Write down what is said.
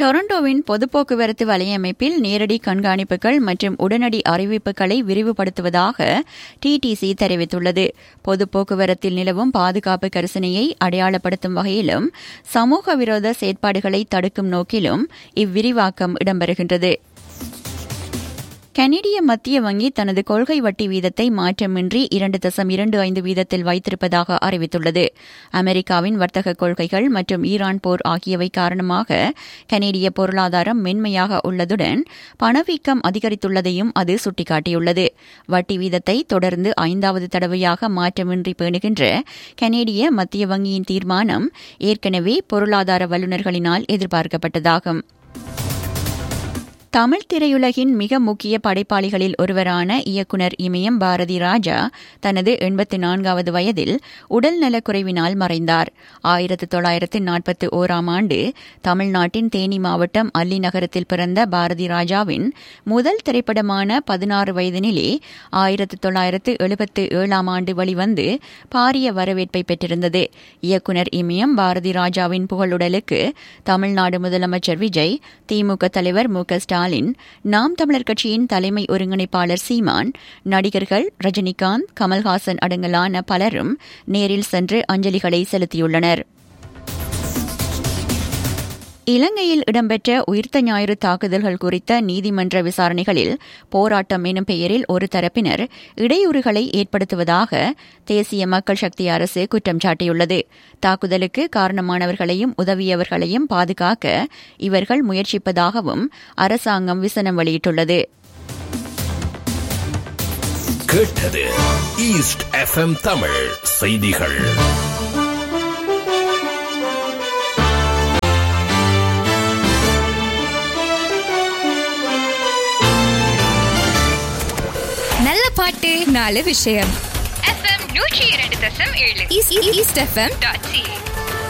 டொரண்டோவின் பொது போக்குவரத்து வலையமைப்பில் நேரடி கண்காணிப்புகள் மற்றும் உடனடி அறிவிப்புகளை விரிவுபடுத்துவதாக டிடிசி தெரிவித்துள்ளது பொது போக்குவரத்தில் நிலவும் பாதுகாப்பு கரிசனையை அடையாளப்படுத்தும் வகையிலும் சமூக விரோத செயற்பாடுகளை தடுக்கும் நோக்கிலும் இவ்விரிவாக்கம் இடம்பெறுகின்றது கனேடிய மத்திய வங்கி தனது கொள்கை வட்டி வீதத்தை மாற்றமின்றி இரண்டு தசம் இரண்டு ஐந்து வீதத்தில் வைத்திருப்பதாக அறிவித்துள்ளது அமெரிக்காவின் வர்த்தக கொள்கைகள் மற்றும் ஈரான் போர் ஆகியவை காரணமாக கனேடிய பொருளாதாரம் மென்மையாக உள்ளதுடன் பணவீக்கம் அதிகரித்துள்ளதையும் அது சுட்டிக்காட்டியுள்ளது வட்டி வீதத்தை தொடர்ந்து ஐந்தாவது தடவையாக மாற்றமின்றி பேணுகின்ற கனேடிய மத்திய வங்கியின் தீர்மானம் ஏற்கனவே பொருளாதார வல்லுநர்களினால் எதிர்பார்க்கப்பட்டதாகும் தமிழ் திரையுலகின் மிக முக்கிய படைப்பாளிகளில் ஒருவரான இயக்குநர் இமயம் பாரதி ராஜா தனது எண்பத்தி நான்காவது வயதில் உடல் நலக்குறைவினால் மறைந்தார் ஆயிரத்து தொள்ளாயிரத்து நாற்பத்தி ஓராம் ஆண்டு தமிழ்நாட்டின் தேனி மாவட்டம் அல்லி நகரத்தில் பிறந்த பாரதி ராஜாவின் முதல் திரைப்படமான பதினாறு வயதினிலே ஆயிரத்து தொள்ளாயிரத்து எழுபத்து ஏழாம் ஆண்டு வெளிவந்து பாரிய வரவேற்பை பெற்றிருந்தது இயக்குநர் இமயம் பாரதி ராஜாவின் புகழுடலுக்கு தமிழ்நாடு முதலமைச்சர் விஜய் திமுக தலைவர் மு க ஸ்டாலின் நாம் தமிழர் கட்சியின் தலைமை ஒருங்கிணைப்பாளர் சீமான் நடிகர்கள் ரஜினிகாந்த் கமல்ஹாசன் அடங்கலான பலரும் நேரில் சென்று அஞ்சலிகளை செலுத்தியுள்ளனர் இலங்கையில் இடம்பெற்ற உயிர்த்த ஞாயிறு தாக்குதல்கள் குறித்த நீதிமன்ற விசாரணைகளில் போராட்டம் எனும் பெயரில் ஒரு தரப்பினர் இடையூறுகளை ஏற்படுத்துவதாக தேசிய மக்கள் சக்தி அரசு குற்றம் சாட்டியுள்ளது தாக்குதலுக்கு காரணமானவர்களையும் உதவியவர்களையும் பாதுகாக்க இவர்கள் முயற்சிப்பதாகவும் அரசாங்கம் விசனம் வெளியிட்டுள்ளது கேட்டது ஈஸ்ட் எஃப்எம் தமிழ் செய்திகள் நல்ல பாட்டு நாலு விஷயம் எஃப்எம் நூற்றி இரண்டு தசம் ஏழு ஈஸ்ட் எஃப்எம் டாட் சி